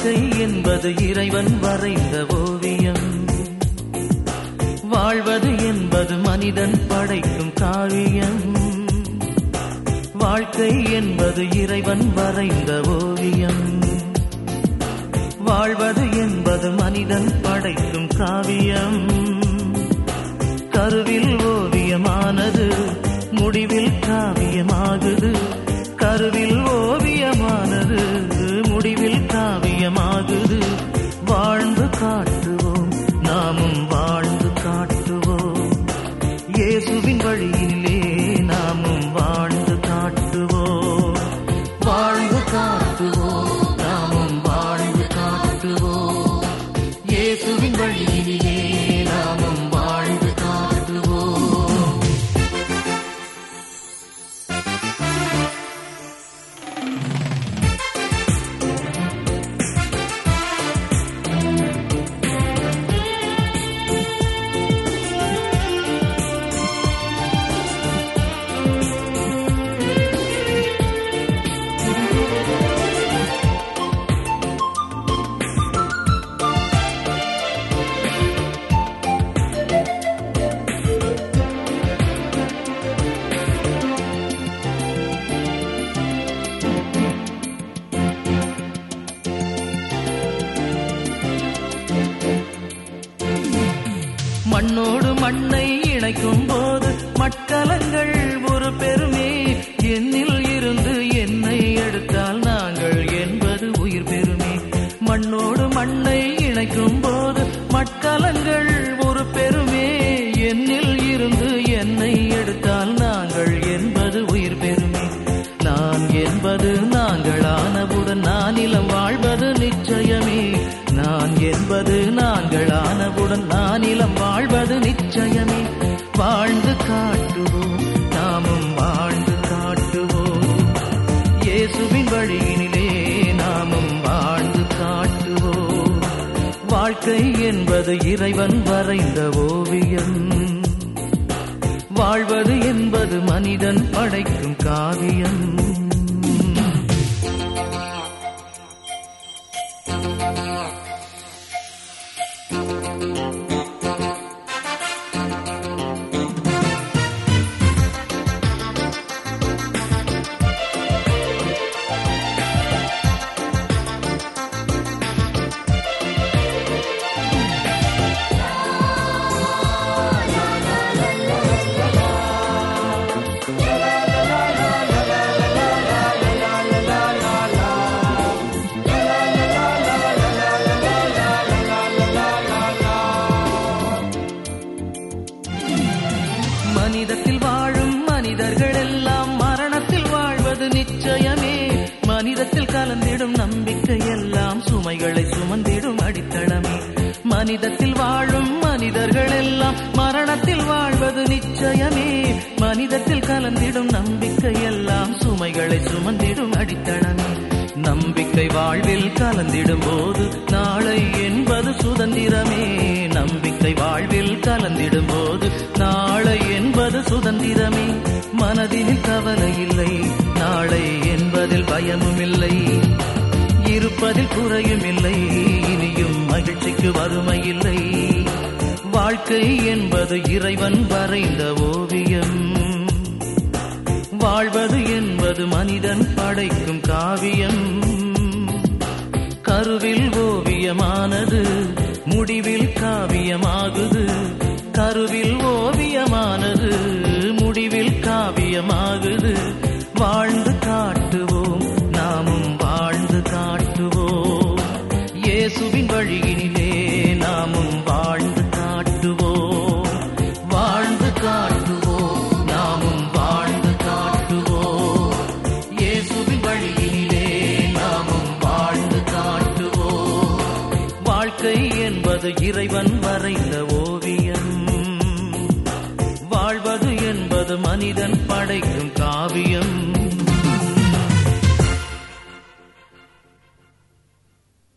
வாழ்க்கை என்பது இறைவன் வரைந்த ஓவியம் வாழ்வது என்பது மனிதன் படைக்கும் காவியம் வாழ்க்கை என்பது இறைவன் வரைந்த ஓவியம் வாழ்வது என்பது மனிதன் படைக்கும் காவியம் கருவில் ஓவியமானது முடிவில் காவியமாகுது கருவில் ஓவியமானது முடிவில் காவியமாகுது வாழ்ந்து காட்டுவோம் நாமும் வாழ்ந்து காட்டுவோம் இயேசுவின் வழியிலே நாமும் வாழ்ந்து காட்டுவோம் வாழ்ந்து காட்டுவோம் நாமும் வாழ்ந்து காட்டுவோம் இயேசுவின் வழியிலே நாமும் வாழ்ந்து காட்டுவோம் மண்ணோடு மண்ணை இணைக்கும் போது மட்கலங்கள் ஒரு பெருமே என்னில் இருந்து என்னை எடுத்தால் நாங்கள் என்பது உயிர் பெருமே மண்ணோடு மண்ணை இணைக்கும் போது மட்கலங்கள் ஒரு பெருமே என்னில் இருந்து என்னை எடுத்தால் நாங்கள் என்பது உயிர் பெருமே நான் என்பது நாங்களானவுடன் நானிலம் வாழ்வது நிச்சயமே நான் என்பது நாங்களானவுடன் நானிலம் வாழ்வது நிச்சயமே வாழ்ந்து காட்டுவோம் நாமும் வாழ்ந்து காட்டுவோம் இயேசுவின் வழியினிலே நாமும் வாழ்ந்து காட்டுவோம் வாழ்க்கை என்பது இறைவன் வரைந்த ஓவியம் வாழ்வது என்பது மனிதன் படைக்கும் காவியம் மனிதத்தில் வாழும் மனிதர்கள் எல்லாம் மரணத்தில் வாழ்வது நிச்சயமே மனிதத்தில் கலந்திடும் நம்பிக்கை எல்லாம் சுமைகளை சுமந்திடும் அடித்தளமே மனிதத்தில் வாழும் மனிதர்கள் எல்லாம் மரணத்தில் வாழ்வது நிச்சயமே மனிதத்தில் கலந்திடும் நம்பிக்கை எல்லாம் சுமைகளை சுமந்திடும் அடித்தளமே நம்பிக்கை வாழ்வில் கலந்திடும் போது நாளை என்பது சுதந்திரமே நம்பிக்கை வாழ்வில் கலந்திடும் போது நாளை என்பது சுதந்திரமே மனதில் கவலை இல்லை நாளை என்பதில் பயமும் இல்லை இருப்பதில் குறையும் இல்லை இனியும் மகிழ்ச்சிக்கு வறுமை இல்லை வாழ்க்கை என்பது இறைவன் வரைந்த ஓவியம் வாழ்வது என்பது மனிதன் படைக்கும் காவியம் கருவில் ஓவியமானது முடிவில் காவியமாகுது கருவில் ஓவியமானது முடிவில் காவியமாகுது வாழ்ந்து காட்டுவோம் நாமும் வாழ்ந்து காட்டுவோம் இயேசுவின் வழியினிலே நாமும் வாழ்ந்து காட்டுவோம் வாழ்ந்து காட்டுவோம் நாமும் வாழ்ந்து காட்டுவோம் இயேசுவின் வழியினிலே நாமும் வாழ்ந்து காட்டுவோம் வாழ்க்கை என்பது இறைவன் வரைந்த ஓவியம் வாழ்வது என்பது மனிதன் படைக்கும் காவியம்